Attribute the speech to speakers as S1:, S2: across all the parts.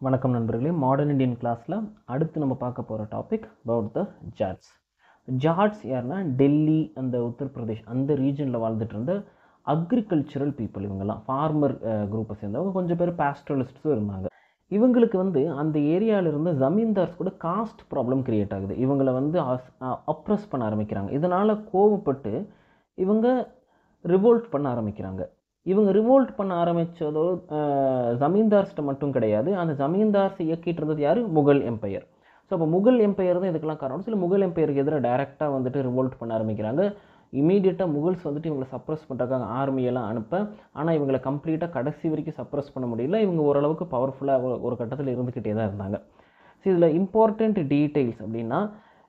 S1: வணக்கம் நண்பர்களே modern Indian கிளாஸில் அடுத்து நம்ம பார்க்க போகிற டாபிக் அபவுட் த ஜாட்ஸ் ஜாட்ஸ் யாருன்னா டெல்லி அந்த உத்தரப்பிரதேஷ் அந்த ரீஜனில் வாழ்ந்துட்டு இருந்த அக்ரிகல்ச்சரல் பீப்புள் இவங்கெல்லாம் ஃபார்மர் குரூப்பை சேர்ந்தவங்க கொஞ்சம் பேர் பேஸ்ட்ரலிஸ்ட்ஸும் இருந்தாங்க இவங்களுக்கு வந்து அந்த ஏரியாவில் இருந்த ஜமீன்தார்ஸ் கூட காஸ்ட் ப்ராப்ளம் கிரியேட் ஆகுது இவங்களை வந்து அப்ரஸ் பண்ண ஆரம்பிக்கிறாங்க இதனால் கோவப்பட்டு இவங்க ரிவோல்ட் பண்ண ஆரம்பிக்கிறாங்க இவங்க ரிவோல்ட் பண்ண ஆரம்பித்ததோ ஜமீன்தார்ஸ்ட்ட மட்டும் கிடையாது அந்த ஜமீன்தார்ஸ் இயக்கிட்டு இருந்தது யார் முகல் எம்பையர் ஸோ அப்போ முகல் எம்பையர் தான் இதுக்கெல்லாம் காரணம் சில முகல் எம்பையருக்கு எதிராக டைரெக்டாக வந்துட்டு ரிவோல்ட் பண்ண ஆரம்பிக்கிறாங்க இமீடியட்டாக முகல்ஸ் வந்துட்டு இவங்களை சப்ரஸ் பண்ணுறதுக்காக ஆர்மியெல்லாம் அனுப்ப ஆனால் இவங்களை கம்ப்ளீட்டாக கடைசி வரைக்கும் சப்ரஸ் பண்ண முடியல இவங்க ஓரளவுக்கு பவர்ஃபுல்லாக ஒரு கட்டத்தில் இருந்துக்கிட்டே தான் இருந்தாங்க ஸோ இதில் இம்பார்ட்டண்ட் டீட்டெயில்ஸ் அப்படின்னா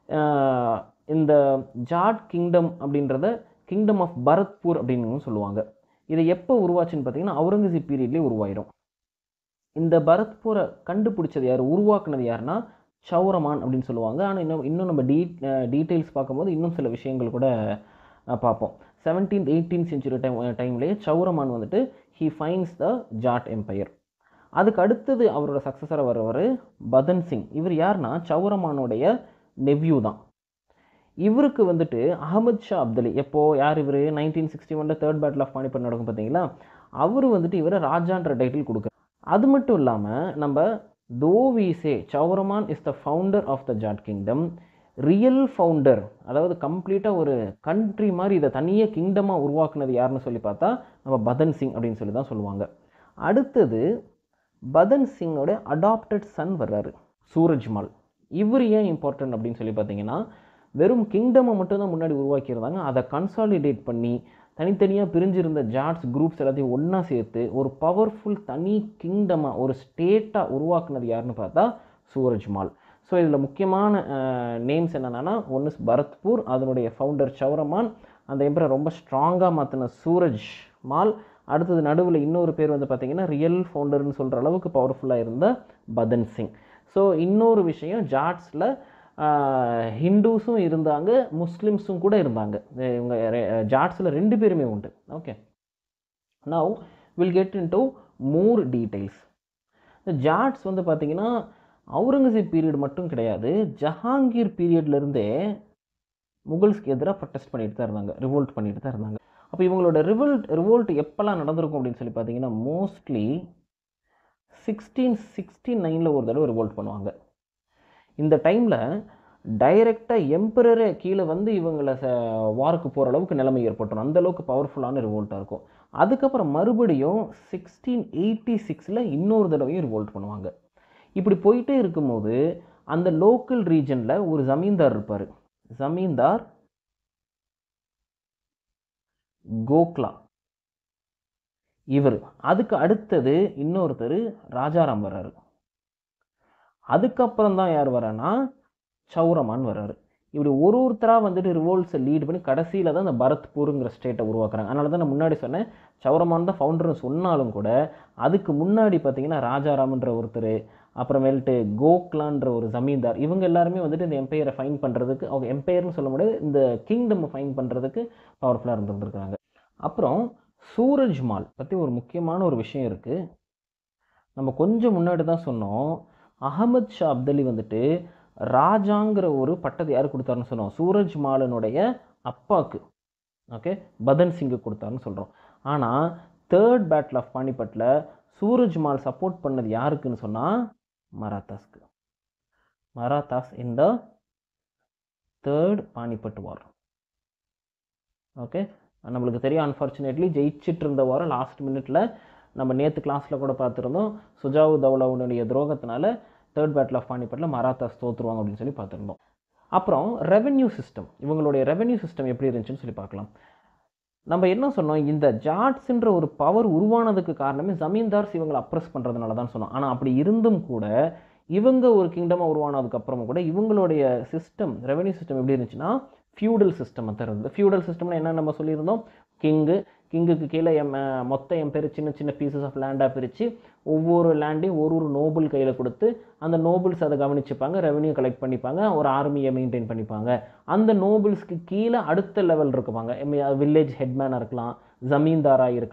S1: இந்த ஜாட் கிங்டம் அப்படின்றத கிங்டம் ஆஃப் பரத்பூர் அப்படின்னு சொல்லுவாங்க இதை எப்போ உருவாச்சுன்னு பார்த்தீங்கன்னா அவுரங்கசீப் பீரியட்லேயே உருவாயிடும் இந்த பரத்பூரை கண்டுபிடிச்சது யார் உருவாக்குனது யாருன்னா சௌரமான் அப்படின்னு சொல்லுவாங்க ஆனால் இன்னும் இன்னும் நம்ம டீ டீட்டெயில்ஸ் பார்க்கும்போது இன்னும் சில விஷயங்கள் கூட பார்ப்போம் செவன்டீன்த் எயிட்டீன் செஞ்சுரி டைம் டைம்லேயே சௌரமான் வந்துட்டு he finds the Jat empire அதுக்கு அடுத்தது அவரோட சக்ஸஸராக வர்றவர் பதன் சிங் இவர் யாருன்னா சௌரமானுடைய நெவ்யூ தான் இவருக்கு வந்துட்டு அகமது ஷா அப்தலி எப்போது யார் இவர் நைன்டீன் சிக்ஸ்டி ஒனில் தேர்ட் பேட்டில் ஆஃப் பானிபட் நடக்கும் பார்த்தீங்களா அவர் வந்துட்டு இவரை ராஜான்ற டைட்டில் கொடுக்குறாரு அது மட்டும் இல்லாமல் நம்ம though we say Churaman is the founder of the Jat kingdom real founder அதாவது கம்ப்ளீட்டாக ஒரு கண்ட்ரி மாதிரி இதை தனியாக கிங்டமாக உருவாக்குனது யாருன்னு சொல்லி பார்த்தா நம்ம பதன் சிங் அப்படின்னு சொல்லி தான் சொல்லுவாங்க அடுத்தது பதன் சிங்கோட அடாப்டட் சன் வர்றாரு சூரஜ்மால் இவர் ஏன் இம்பார்ட்டன்ட் அப்படின்னு சொல்லி பார்த்தீங்கன்னா வெறும் கிங்டமை மட்டும்தான் முன்னாடி உருவாக்கியிருந்தாங்க அதை கன்சாலிடேட் பண்ணி தனித்தனியாக பிரிஞ்சிருந்த ஜாட்ஸ் குரூப்ஸ் எல்லாத்தையும் ஒன்றா சேர்த்து ஒரு பவர்ஃபுல் தனி கிங்டமாக ஒரு ஸ்டேட்டாக உருவாக்குனது யாருன்னு பார்த்தா சூரஜ்மால் ஸோ இதில் முக்கியமான நேம்ஸ் என்னென்னா ஒன்று பரத்பூர் அதனுடைய ஃபவுண்டர் சௌரமான் அந்த எம்பரை ரொம்ப ஸ்ட்ராங்காக மாற்றின சூரஜ் மால் அடுத்தது நடுவில் இன்னொரு பேர் வந்து பார்த்திங்கன்னா ரியல் ஃபவுண்டர்னு சொல்கிற அளவுக்கு பவர்ஃபுல்லாக இருந்த பதன் சிங் ஸோ இன்னொரு விஷயம் ஜாட்ஸில் ஹிந்துஸும் இருந்தாங்க முஸ்லீம்ஸும் கூட இருந்தாங்க இவங்க ஜாட்ஸில் ரெண்டு பேருமே உண்டு okay now will get into more details இந்த ஜாட்ஸ் வந்து பார்த்திங்கன்னா அவுரங்கசீப் பீரியட் மட்டும் கிடையாது ஜஹாங்கீர் பீரியட்லேருந்தே முகல்ஸ்க்கு எதிராக ப்ரொட்டஸ்ட் பண்ணிட்டு தான் இருந்தாங்க ரிவோல்ட் பண்ணிட்டு தான் இருந்தாங்க அப்போ இவங்களோட ரிவோல்ட் ரிவோல்ட் எப்போல்லாம் நடந்திருக்கும் அப்படின்னு சொல்லி பார்த்தீங்கன்னா மோஸ்ட்லி சிக்ஸ்டீன் சிக்ஸ்டி நைனில் ஒரு தடவை ரிவோல்ட் பண்ணுவாங்க இந்த டைமில் டைரெக்டாக எம்பரரே கீழே வந்து இவங்களை ச வாருக்கு போகிற அளவுக்கு நிலைமை ஏற்பட்டுரும் அந்தளவுக்கு பவர்ஃபுல்லான ரிவோல்ட்டாக இருக்கும் அதுக்கப்புறம் மறுபடியும் சிக்ஸ்டீன் எயிட்டி சிக்ஸில் இன்னொரு தடவையும் ரிவோல்ட் பண்ணுவாங்க இப்படி போயிட்டே இருக்கும்போது அந்த லோக்கல் ரீஜனில் ஒரு ஜமீன்தார் இருப்பார் ஜமீன்தார் கோக்லா இவர் அதுக்கு அடுத்தது இன்னொருத்தர் ராஜாராம் வர்றாரு அதுக்கப்புறம் தான் யார் வரான்னா சௌரமான் வர்றாரு இப்படி ஒரு ஒருத்தராக வந்துட்டு ரிவோல்ட்ஸை லீட் பண்ணி கடைசியில் தான் இந்த பரத்பூருங்கிற ஸ்டேட்டை உருவாக்குறாங்க அதனால தான் நான் முன்னாடி சொன்னேன் சௌரமான் தான் ஃபவுண்டர்னு சொன்னாலும் கூட அதுக்கு முன்னாடி பார்த்தீங்கன்னா ராஜாராம்ன்ற ஒருத்தர் அப்புறமேல்ட்டு கோக்லான்ற ஒரு ஜமீன்தார் இவங்க எல்லாருமே வந்துட்டு இந்த எம்பையரை ஃபைன் பண்ணுறதுக்கு அவங்க எம்பையர்னு சொல்ல முடியாது இந்த கிங்டம் ஃபைன் பண்ணுறதுக்கு பவர்ஃபுல்லாக இருந்திருந்துருக்காங்க அப்புறம் சூரஜ்மால் பற்றி ஒரு முக்கியமான ஒரு விஷயம் இருக்குது நம்ம கொஞ்சம் முன்னாடி தான் சொன்னோம் அகமது ஷா அப்தலி வந்துட்டு ராஜாங்கிற ஒரு பட்டத்தை யார் கொடுத்தாருன்னு சொன்னோம் சூரஜ் மாலனுடைய அப்பாவுக்கு ஓகே பதன் சிங்கு கொடுத்தாருன்னு சொல்கிறோம் ஆனால் தேர்ட் பேட்டில் ஆஃப் பானிபட்டில் சூரஜ் மால் சப்போர்ட் பண்ணது யாருக்குன்னு சொன்னால் மராத்தாஸ்க்கு Marathas in the third Panipat war okay நம்மளுக்கு தெரியும் அன்ஃபார்ச்சுனேட்லி ஜெயிச்சிட்டு இருந்த வாரம் லாஸ்ட் மினிட்ல நம்ம நேற்று கிளாஸில் கூட பார்த்துருந்தோம் சுஜாவு தௌலாவுடைய துரோகத்தினால தேர்ட் பேட்டில் ஆஃப் பானிபட்டில் மராத்தாஸ் தோற்றுருவாங்க அப்படின்னு சொல்லி பார்த்துருந்தோம் அப்புறம் ரெவென்யூ சிஸ்டம் இவங்களுடைய ரெவென்யூ சிஸ்டம் எப்படி இருந்துச்சுன்னு சொல்லி பார்க்கலாம் நம்ம என்ன சொன்னோம் இந்த ஜாட்ஸ்ன்ற ஒரு பவர் உருவானதுக்கு காரணமே ஜமீன்தார்ஸ் இவங்களை அப்ரஸ் பண்ணுறதுனால தான் சொன்னோம் ஆனால் அப்படி இருந்தும் கூட இவங்க ஒரு கிங்டமாக உருவானதுக்கப்புறமும் கூட இவங்களுடைய சிஸ்டம் ரெவென்யூ சிஸ்டம் எப்படி இருந்துச்சுன்னா ஃபியூடல் சிஸ்டம் தான் இருந்தது ஃபியூடல் சிஸ்டம்னா என்ன நம்ம சொல்லியிருந்தோம் கிங்கு கிங்குக்கு கீழே எம் மொத்த என் பேர் சின்ன சின்ன பீசஸ் ஆஃப் லேண்டாக பிரித்து ஒவ்வொரு லேண்டையும் ஒரு ஒரு நோபல் கையில் கொடுத்து அந்த நோபல்ஸ் அதை கவனிச்சுப்பாங்க ரெவன்யூ கலெக்ட் பண்ணிப்பாங்க ஒரு ஆர்மியை மெயின்டைன் பண்ணிப்பாங்க அந்த நோபல்ஸ்க்கு கீழே அடுத்த லெவல் இருக்குப்பாங்க வில்லேஜ் ஹெட்மேனாக இருக்கலாம் ஜமீன்தாராக இருக்கலாம்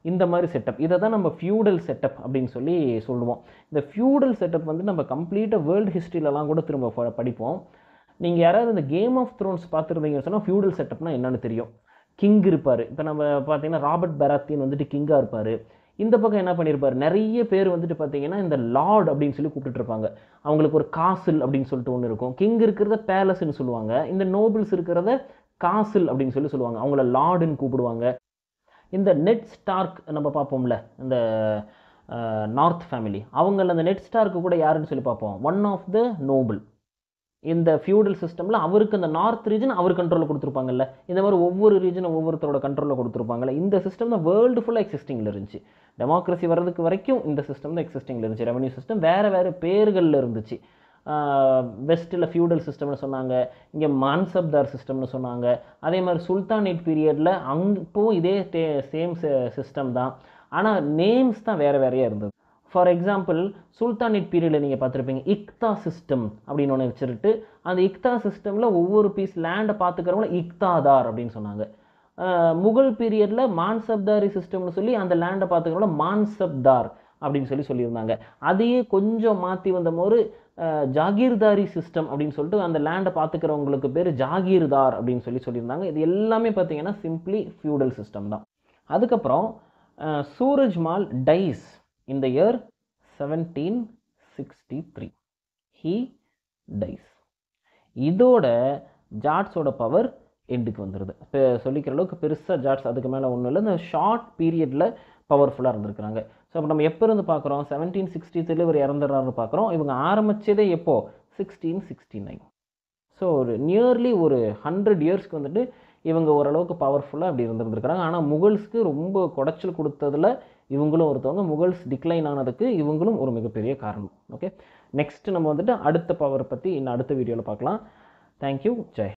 S1: இந்த மாதிரி செட்டப் இதை தான் நம்ம ஃபியூடல் செட்டப் அப்படின்னு சொல்லி சொல்லுவோம் இந்த ஃபியூடல் செட்டப் வந்து நம்ம கம்ப்ளீட்டாக வேர்ல்டு ஹிஸ்ட்ரியிலலாம் கூட திரும்ப ப- படிப்போம் நீங்கள் யாராவது இந்த கேம் ஆஃப் த்ரோன்ஸ் பார்த்துருந்தீங்கன்னு சொன்னால் ஃபியூடல் செட்டப்னா என்னன்னு தெரியும் கிங் இருப்பார் இப்போ நம்ம பார்த்தீங்கன்னா ராபர்ட் பெராத்தின் வந்துட்டு கிங்காக இருப்பார் இந்த பக்கம் என்ன பண்ணியிருப்பார் நிறைய பேர் வந்துட்டு பார்த்தீங்கன்னா இந்த லார்ட் அப்படின்னு சொல்லி கூப்பிட்டுட்டு இருப்பாங்க அவங்களுக்கு ஒரு காசில் அப்படின்னு சொல்லிட்டு ஒன்று இருக்கும் கிங் இருக்கிறத பேலஸ்ன்னு சொல்லுவாங்க இந்த நோபிள்ஸ் இருக்கிறத காசில் அப்படின்னு சொல்லி சொல்லுவாங்க அவங்கள லார்டுன்னு கூப்பிடுவாங்க இந்த நெட் ஸ்டார்க் நம்ம பார்ப்போம்ல இந்த நார்த் ஃபேமிலி அவங்கள அந்த நெட் ஸ்டார்க்கு கூட யாருன்னு சொல்லி பார்ப்போம் ஒன் ஆஃப் த நோபிள் இந்த ஃபியூடல் சிஸ்டமில் அவருக்கு அந்த நார்த் ரீஜன் அவர் கண்ட்ரோலில் கொடுத்துருப்பாங்கல்ல இந்த மாதிரி ஒவ்வொரு ரீஜனும் ஒவ்வொருத்தரோட கண்ட்ரோலில் கொடுத்துருப்பாங்கல்ல இந்த சிஸ்டம் தான் வேர்ல்டு ஃபுல்லாக எக்ஸிஸ்டிங்கில் இருந்துச்சு டெமோக்ரஸி வர்றதுக்கு வரைக்கும் இந்த சிஸ்டம் தான் எக்ஸிஸ்டிங்கில் இருந்துச்சு ரெவன்யூ சிஸ்டம் வேறு வேறு பேர்களில் இருந்துச்சு வெஸ்ட்டில் ஃபியூடல் சிஸ்டம்னு சொன்னாங்க இங்கே மான்சப்தார் சிஸ்டம்னு சொன்னாங்க அதே மாதிரி சுல்தானேட் பீரியடில் அங்கேவும் இதே சேம் சிஸ்டம் தான் ஆனால் நேம்ஸ் தான் வேறு வேறையாக இருந்தது ஃபார் எக்ஸாம்பிள் சுல்தானேட் பீரியடில் நீங்கள் பார்த்துருப்பீங்க இக்தா சிஸ்டம் அப்படின்னு ஒன்று வச்சுருட்டு அந்த இக்தா சிஸ்டமில் ஒவ்வொரு பீஸ் லேண்டை பார்த்துக்கிறவங்கள இக்தாதார் அப்படின்னு சொன்னாங்க அஹ் முகல் பீரியடில் மான்சப்தாரி சிஸ்டம்னு சொல்லி அந்த லேண்டை பார்த்துக்கிறவங்கள மான்சப்தார் அப்படின்னு சொல்லி சொல்லியிருந்தாங்க அதையே கொஞ்சம் மாற்றி வந்த போது அஹ், ஜாகீர்தாரி சிஸ்டம் அப்படின்னு சொல்லிட்டு அந்த லேண்டை பார்த்துக்கிறவங்களுக்கு பேர் ஜாகீர்தார் அப்படின்னு சொல்லி சொல்லியிருந்தாங்க இது எல்லாமே பார்த்தீங்கன்னா சிம்பிளி ஃபியூடல் சிஸ்டம் தான் அதுக்கப்புறம் அஹ், சூரஜ்மால் டைஸ் இந்த year seventeen sixty three he dies இதோட ஜாட்ஸோட பவர் எண்டுக்கு வந்துடுது இப்போ சொல்லிக்கிற அளவுக்கு பெருசாக ஜாட்ஸ் அதுக்கு மேலே ஒன்றும் இல்லை இந்த ஷார்ட் பீரியடில் பவர்ஃபுல்லாக இருந்திருக்கிறாங்க ஸோ அப்போ நம்ம எப்போ இருந்து பார்க்குறோம் செவன்டீன் சிக்ஸ்டி த்ரீல இவர் இறந்துடுறாருன்னு பார்க்குறோம் இவங்க ஆரம்பிச்சதே எப்போ சிக்ஸ்டீன் சிக்ஸ்டி நைன் ஸோ ஒரு நியர்லி ஒரு ஹண்ட்ரட் இயர்ஸ்க்கு வந்துட்டு இவங்க ஓரளவுக்கு பவர்ஃபுல்லாக அப்படி இருந்திருந்துருக்காங்க ஆனால் முகல்ஸ்க்கு ரொம்ப குடைச்சல் கொடுத்ததுல இவங்களும் ஒருத்தவங்க முகல்ஸ் டிக்ளைன் ஆனதுக்கு இவங்களும் ஒரு மிகப்பெரிய காரணம் ஓகே நெக்ஸ்ட் நம்ம வந்துட்டு அடுத்த பவர் பற்றி இன்னும் அடுத்த வீடியோவில் பார்க்கலாம் தேங்க்யூ ஜெய்